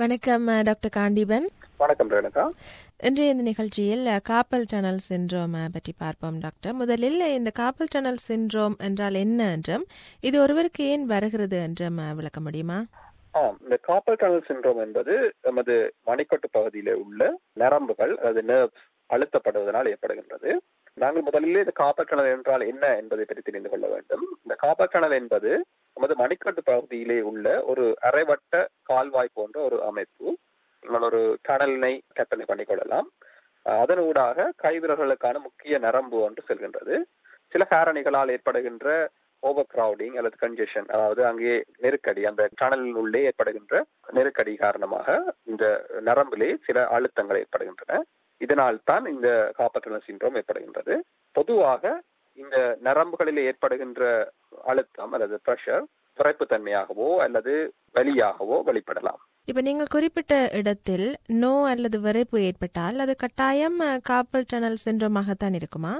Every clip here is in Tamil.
வணக்கம் அஹ், டாக்டர் காண்டிபன் வணக்கம் ரேணுகா இன்றைய இந்த நிகழ்ச்சியில் அஹ், காப்பல் டனல் சிண்ட்ரோம் அஹ், பற்றி பார்ப்போம் டாக்டர் முதலில் இந்த காப்பல் டனல் சிண்ட்ரோம் என்றால் என்ன என்றும் இது ஒருவருக்கு ஏன் வருகிறது என்றும் அஹ், விளக்க முடியுமா ஆம் இந்த காப்பல் டனல் சிண்ட்ரோம் என்பது நமது மணிக்கட்டு பகுதியில உள்ள நரம்புகள் அதாவது நர்வ்ஸ் அழுத்தப்படுவதனால் ஏற்படுகின்றது நாங்கள் முதலில் இந்த காப்பல் டனல் என்றால் என்ன என்பதை பற்றி தெரிந்து கொள்ள வேண்டும் இந்த காப்பல் டனல் என்பது நமது மணிக்கட்டு பகுதியிலே உள்ள ஒரு அரைவட்ட கால்வாய் போன்ற ஒரு அமைப்பு நீங்கள் ஒரு டனலினை கற்பனை பண்ணிக்கொள்ளலாம் அஹ் அதன் ஊடாக கைவிரல்களுக்கான முக்கிய நரம்பு ஒன்று செல்கின்றது சில காரணிகளால் ஏற்படுகின்ற ஓவர் கிரவுடிங் அல்லது கன்ஜெஷன் அதாவது அங்கே நெருக்கடி அந்த டனலின் உள்ளே ஏற்படுகின்ற நெருக்கடி காரணமாக இந்த நரம்பிலே சில அழுத்தங்கள் ஏற்படுகின்றன இதனால் தான் இந்த காப்பற்றல் சின்ரோம் ஏற்படுகின்றது பொதுவாக இந்த நரம்புகளில் ஏற்படுகின்ற அழுத்தம் அல்லது பிரஷர் விரைப்புத்தன்மையாகவோ அல்லது வலியாகவோ வெளிப்படலாம் இப்ப நீங்கள் குறிப்பிட்ட இடத்தில் நோ அல்லது விரைப்பு ஏற்பட்டால் அது கட்டாயம் அஹ், காப்பல் டனல் சிண்ட்ரோமாகத்தான் இருக்குமா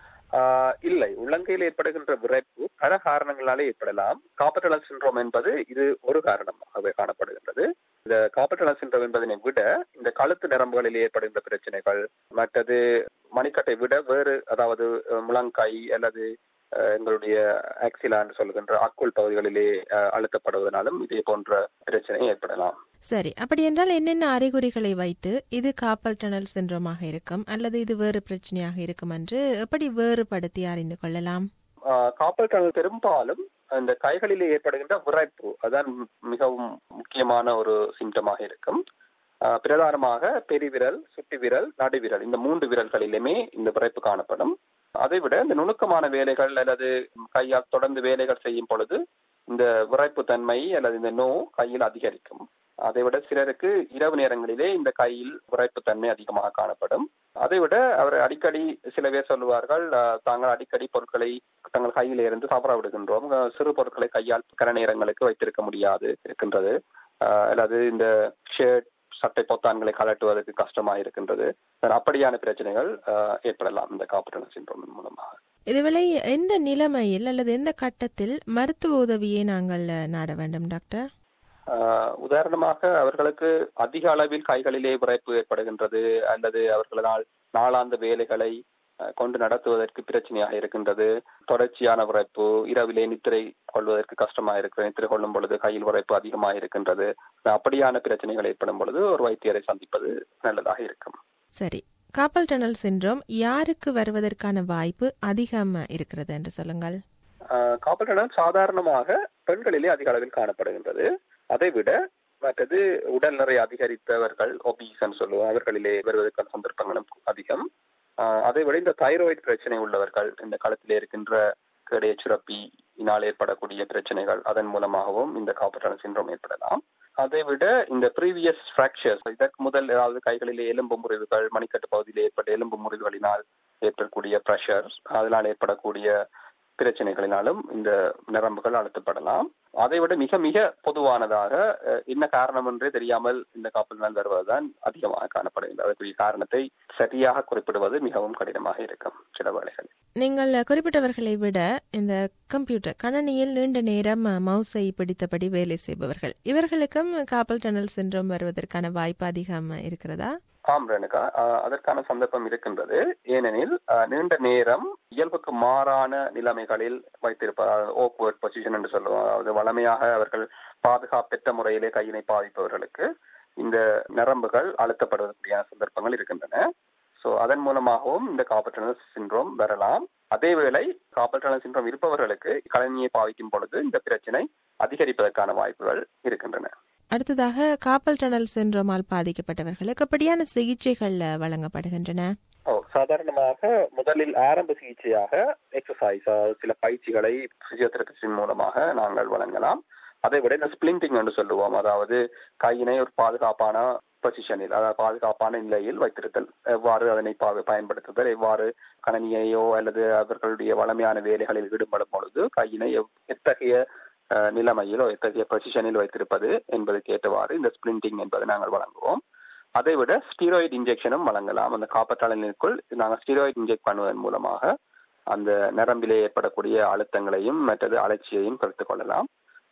ஆஹ் இல்லை உள்ளங்கையில் ஏற்படுகின்ற விரைப்பு பல காரணங்களாலே ஏற்படலாம் காப்பட்டலல் சின்ரோம் என்பது இது ஒரு காரணமாகவே காணப்படுகின்றது இந்த காப்பட்டலல் சின்ரோம் என்பதனை விட இந்த கழுத்து நரம்புகளில் ஏற்படுகின்ற பிரச்சனைகள் மற்றது மணிக்கட்டை விட வேறு அதாவது அஹ், முழங்கை அல்லது அஹ், எங்களுடைய ஆக்சிலான்னு சொல்லுகின்ற அக்குள் பகுதிகளிலே அஹ், அழுத்தப்படுவதனாலும் இதே போன்ற பிரச்சனை ஏற்படலாம் சரி அப்படி என்றால் என்னென்ன அறிகுறிகளை வைத்து இது காப்பல் டனல் சிண்ட்ரோமாக இருக்கும் அல்லது இது வேறு பிரச்சனையாக இருக்கும் என்று எப்படி வேறுபடுத்தி அறிந்து கொள்ளலாம் காப்பல் டனல் பெரும்பாலும் இந்த கைகளிலே ஏற்படுகின்ற விரைப்பு அதான் மிகவும் முக்கியமான ஒரு சிம்டமாக இருக்கும் ஆஹ் பிரதானமாக பெருவிரல் சுட்டி விரல் நடுவிரல் இந்த மூன்று விரல்களிலுமே இந்த விரைப்பு காணப்படும் அதை விட இந்த நுணுக்கமான வேலைகள் அல்லது கையால் தொடர்ந்து வேலைகள் செய்யும் பொழுது இந்த விரைப்பு தன்மை அல்லது இந்த நோ கையில் அதிகரிக்கும் அதை விட சிலருக்கு இரவு நேரங்களிலே இந்த கையில் விரைப்பு தன்மை அதிகமாக காணப்படும் அதை விட அவர் அடிக்கடி சில பேர் சொல்லுவார்கள் அஹ், தாங்கள் அடிக்கடி பொருட்களை தங்கள் கையில இருந்து தவற விடுகின்றோம் அஹ், சிறு பொருட்களை கையால் கர நேரங்களுக்கு வைத்திருக்க முடியாது இருக்கின்றது அஹ், அல்லது இந்த ஷர்ட் சட்டை பொத்தான்களை கலட்டுவதற்கு கஷ்டமாக இருக்கின்றது அப்படியான பிரச்சனைகள் அஹ், ஏற்படலாம் இந்த காப்பரன சின்ரோம் மூலமாக இதுவேளை எந்த நிலைமையில் அல்லது எந்த கட்டத்தில் மருத்துவ உதவியை நாங்கள் அஹ், நாட வேண்டும் டாக்டர் ஆஹ் உதாரணமாக அவர்களுக்கு அதிக அளவில் கைகளிலே விரைப்பு ஏற்படுகின்றது அல்லது அவர்களால் நாளாந்த வேலைகளை ஆஹ் கொண்டு நடத்துவதற்கு பிரச்சனையாக இருக்கின்றது தொடர்ச்சியான விரைப்பு இரவிலே நித்திரை கொள்வதற்கு கஷ்டமாக இருக்கிற நித்திரை கொள்ளும் பொழுது கையில் விரைப்பு அதிகமாக இருக்கின்றது அப்படியான பிரச்சனைகள் ஏற்படும் பொழுது ஒரு வைத்தியரை சந்திப்பது நல்லதாக இருக்கும் சரி காப்பல் டனல் சிண்ட்ரோம் யாருக்கு வருவதற்கான வாய்ப்பு அதிகம் இருக்கிறது என்று சொல்லுங்கள் காப்பல் சாதாரணமாக பெண்களிலே அதிக அளவில் காணப்படுகின்றது அதை விட மற்றது உடல் நிறை அதிகரித்தவர்கள் ஒபீசன் சொல்லுவோம் அவர்களிலே வருவதற்கான சந்தர்ப்பங்களும் அதிகம் ஆஹ் அதை விட இந்த தைராய்டு பிரச்சனை உள்ளவர்கள் இந்த களத்திலே இருக்கின்ற கேடைய சுரப்பியினால் ஏற்படக்கூடிய பிரச்சனைகள் அதன் மூலமாகவும் இந்த காப்பட்டான சின்ரோம் ஏற்படலாம் அதை விட இந்த ப்ரீவியஸ் ஃப்ராக்சர்ஸ் இதற்கு முதல் ஏதாவது கைகளிலே எலும்பு முறிவுகள் மணிக்கட்டு பகுதியில் ஏற்பட்ட எலும்பு முறிவுகளினால் ஏற்படக்கூடிய ப்ரெஷர் அதனால் ஏற்படக்கூடிய பிரச்சனைகளினாலும் இந்த நரம்புகள் அழுத்தப்படலாம் அதை விட மிக மிக பொதுவானதாக அஹ், என்ன காரணம் என்றே தெரியாமல் இந்த காப்பல் நாள் வருவதுதான் அதிகமாக காணப்படுகிறது அதற்குரிய காரணத்தை சரியாக குறிப்பிடுவது மிகவும் கடினமாக இருக்கும் சில வேளைகள் நீங்கள் குறிப்பிட்டவர்களை விட இந்த கம்ப்யூட்டர் கணனியில் நீண்ட நேரம் மவுஸை பிடித்தபடி வேலை செய்பவர்கள் இவர்களுக்கும் காப்பல் டனல் சிண்ட்ரோம் வருவதற்கான வாய்ப்பு அதிகம் இருக்கிறதா ஆம் ரேணுகா அஹ், அதற்கான சந்தர்ப்பம் இருக்கின்றது ஏனெனில் அஹ், நீண்ட நேரம் இயல்புக்கு மாறான நிலைமைகளில் வைத்திருப்பார் ஓக்வர்ட் பொசிஷன் என்று சொல்லுவோம் அதாவது வளமையாக அவர்கள் பாதுகாப்பற்ற முறையிலே கையினை பாவிப்பவர்களுக்கு இந்த நரம்புகள் அழுத்தப்படுவதற்கான சந்தர்ப்பங்கள் இருக்கின்றன ஸோ அதன் மூலமாகவும் இந்த காப்பர்டனல் சின்ரோம் வரலாம் அதேவேளை காப்பர்டனல் சின்ரோம் இருப்பவர்களுக்கு கணினியை பாவிக்கும் பொழுது இந்த பிரச்சனை அதிகரிப்பதற்கான வாய்ப்புகள் இருக்கின்றன அடுத்ததாக காப்பல் டனல் சிண்ட்ரோமால் பாதிக்கப்பட்டவர்களுக்கு அப்படியான சிகிச்சைகள் வழங்கப்படுகின்றன ஓ சாதாரணமாக முதலில் ஆரம்ப சிகிச்சையாக எக்ஸசைஸ் சில பயிற்சிகளை பிசியோதெரபிஸ்டின் மூலமாக நாங்கள் வழங்கலாம் அதை விட இந்த ஸ்பிளிண்டிங் என்று சொல்லுவோம் அதாவது கையினை ஒரு பாதுகாப்பான பொசிஷனில் அதாவது பாதுகாப்பான நிலையில் வைத்திருத்தல் எவ்வாறு அதனை பா- பயன்படுத்துதல் எவ்வாறு கணனியையோ அல்லது அவர்களுடைய வளமையான வேலைகளில் ஈடுபடும் பொழுது கையினை எவ்- எத்தகைய அஹ், நிலைமையிலோ எத்தகைய பொசிஷனில் வைத்திருப்பது என்பதற்கு ஏற்றவாறு இந்த ஸ்பிளிண்டிங் என்பதை நாங்கள் வழங்குவோம் அதை விட ஸ்டீராய்டு இன்ஜெக்ஷனும் வழங்கலாம் அந்த காப்பட்டாளனுக்குள் நாங்கள் ஸ்டீராய்டு இன்ஜெக்ட் பண்ணுவதன் மூலமாக அந்த நரம்பிலே ஏற்படக்கூடிய அழுத்தங்களையும் மற்றது அலட்சியையும் குறைத்துக் கொள்ளலாம்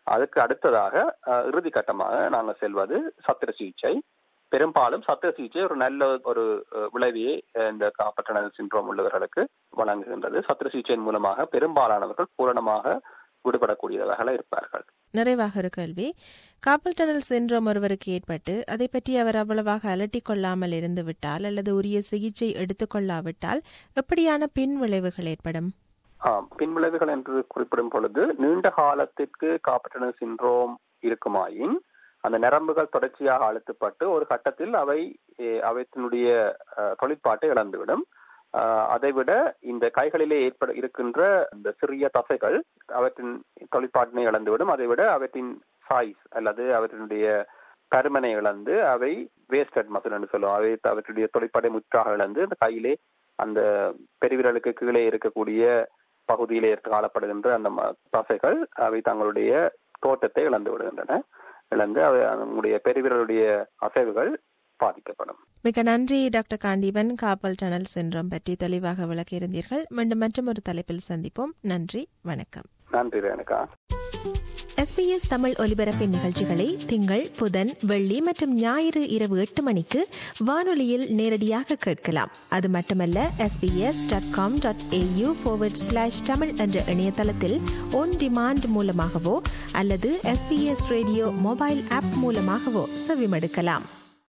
அதுக்கு அடுத்ததாக அஹ், இறுதி கட்டமாக நாங்கள் செல்வது சத்திர சிகிச்சை பெரும்பாலும் சத்திர சிகிச்சை ஒரு நல்ல ஒரு அஹ், விளைவையை அஹ், இந்த காப்பற்றணல் சின்ரோம் உள்ளவர்களுக்கு வழங்குகின்றது சத்திர சிகிச்சையின் மூலமாக பெரும்பாலானவர்கள் பூரணமாக விடுபடக்கூடியவர்களாக இருப்பார்கள் நிறைவாக ஒரு கேள்வி காப்பல் டனல் சின்ரோம் ஒருவருக்கு ஏற்பட்டு அதை பற்றி அவர் அவ்வளவாக அலட்டிக் கொள்ளாமல் இருந்து விட்டால் அல்லது உரிய சிகிச்சை எடுத்துக்கொள்ளாவிட்டால் எப்படியான பின் விளைவுகள் ஏற்படும் ஆம், பின்விளைவுகள் என்று குறிப்பிடும் பொழுது நீண்ட காலத்திற்கு காப்பற்றணல் சின்ரோம் இருக்குமாயின் அந்த நரம்புகள் தொடர்ச்சியாக அழுத்தப்பட்டு ஒரு கட்டத்தில் அவை எ, அவற்றினுடைய அஹ், தொழிற்பாட்டை இழந்துவிடும் அஹ், அதைவிட இந்த கைகளிலே ஏற்பட இருக்கின்ற இந்த சிறிய தசைகள் அவற்றின் தொழிற்பாட்டினை இழந்துவிடும் அதைவிட அவற்றின் சாய்ஸ் அல்லது அவற்றினுடைய பருமனை இழந்து அவை வேஸ்டட் மசில் என்று சொல்லுவோம் அவை அவற்றுடைய தொழிற்பாட்டை முற்றாக இழந்து அந்த கையிலே அந்த பெருவிரலுக்கு கீழே இருக்கக்கூடிய பகுதியிலே காணப்படுகின்ற அந்த ம- தசைகள் அவை தங்களுடைய தோட்டத்தை இழந்து விடுகின்றன இழந்து அவை நம்முடைய பெருவிரலுடைய அசைவுகள் பாதிக்கப்படும் மிக நன்றி doctor Kandeepan carpal tunnel syndrome பற்றி தெளிவாக விளக்கியிருந்தீர்கள் மீண்டும் மற்றும் ஒரு தலைப்பில் சந்திப்போம் நன்றி வணக்கம் நன்றி ரேணுகா எஸ்பிஎஸ் தமிழ் ஒலிபரப்பின் நிகழ்ச்சிகளை திங்கள் புதன் வெள்ளி மற்றும் ஞாயிறு இரவு எட்டு மணிக்கு வானொலியில் நேரடியாக கேட்கலாம் அது மட்டுமல்ல SBS dot com dot AU slash Tamil என்ற இணையதளத்தில் ஒன் டிமாண்ட் மூலமாகவோ அல்லது எஸ்பிஎஸ் ரேடியோ மொபைல் ஆப் மூலமாகவோ செவிமடுக்கலாம்